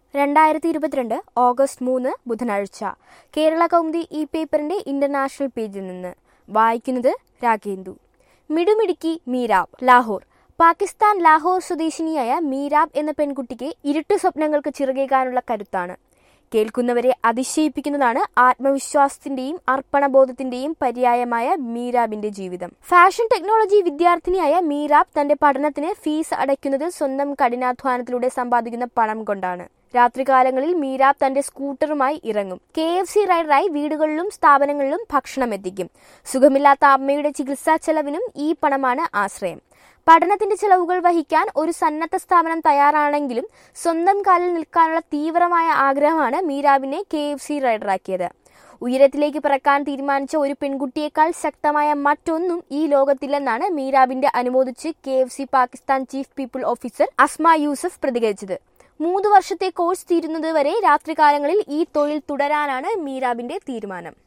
രണ്ടായിരത്തി ഇരുപത്തിരണ്ട് ഓഗസ്റ്റ് മൂന്ന് ബുധനാഴ്ച കേരള കൗമുദി ഈ പേപ്പറിന്റെ ഇന്റർനാഷണൽ പേജിൽ നിന്ന് വായിക്കുന്നത് രാഗേന്ദു മിടുമിടുക്കി മീരാബ് ലാഹോർ പാകിസ്ഥാൻ ലാഹോർ സ്വദേശിനിയായ മീരാബ് എന്ന പെൺകുട്ടിക്ക് ഇരുട്ടു സ്വപ്നങ്ങൾക്ക് ചിറകേകാനുള്ള കരുത്താണ് കേൾക്കുന്നവരെ അതിശയിപ്പിക്കുന്നതാണ് ആത്മവിശ്വാസത്തിന്റെയും അർപ്പണബോധത്തിന്റെയും പര്യായമായ മീരാബിന്റെ ജീവിതം ഫാഷൻ ടെക്നോളജി വിദ്യാർത്ഥിനിയായ മീരാബ് തന്റെ പഠനത്തിന് ഫീസ് അടയ്ക്കുന്നത് സ്വന്തം കഠിനാധ്വാനത്തിലൂടെ സമ്പാദിക്കുന്ന പണം കൊണ്ടാണ് രാത്രികാലങ്ങളിൽ മീരാബ് തന്റെ സ്കൂട്ടറുമായി ഇറങ്ങും കെ എഫ് സി റൈഡറായി വീടുകളിലും സ്ഥാപനങ്ങളിലും ഭക്ഷണം എത്തിക്കും സുഖമില്ലാത്ത അമ്മയുടെ ചികിത്സാ ചെലവിനും ഈ പണമാണ് ആശ്രയം പഠനത്തിന്റെ ചെലവുകൾ വഹിക്കാൻ ഒരു സന്നദ്ധ സ്ഥാപനം തയ്യാറാണെങ്കിലും സ്വന്തം കാലിൽ നിൽക്കാനുള്ള തീവ്രമായ ആഗ്രഹമാണ് മീരാബിനെ കെ എഫ് സി റൈഡറാക്കിയത് ഉയരത്തിലേക്ക് പറക്കാൻ തീരുമാനിച്ച ഒരു പെൺകുട്ടിയേക്കാൾ ശക്തമായ മറ്റൊന്നും ഈ ലോകത്തില്ലെന്നാണ് മീരാബിന്റെ അനുമോദിച്ച് K F C Pakistan chief people officer Asma Yusuf പ്രതികരിച്ചത് മൂന്ന് വർഷത്തെ കോഴ്സ് തീരുന്നത് വരെ രാത്രികാലങ്ങളിൽ ഈ തൊഴിൽ തുടരാനാണ് മീരാബിന്റെ തീരുമാനം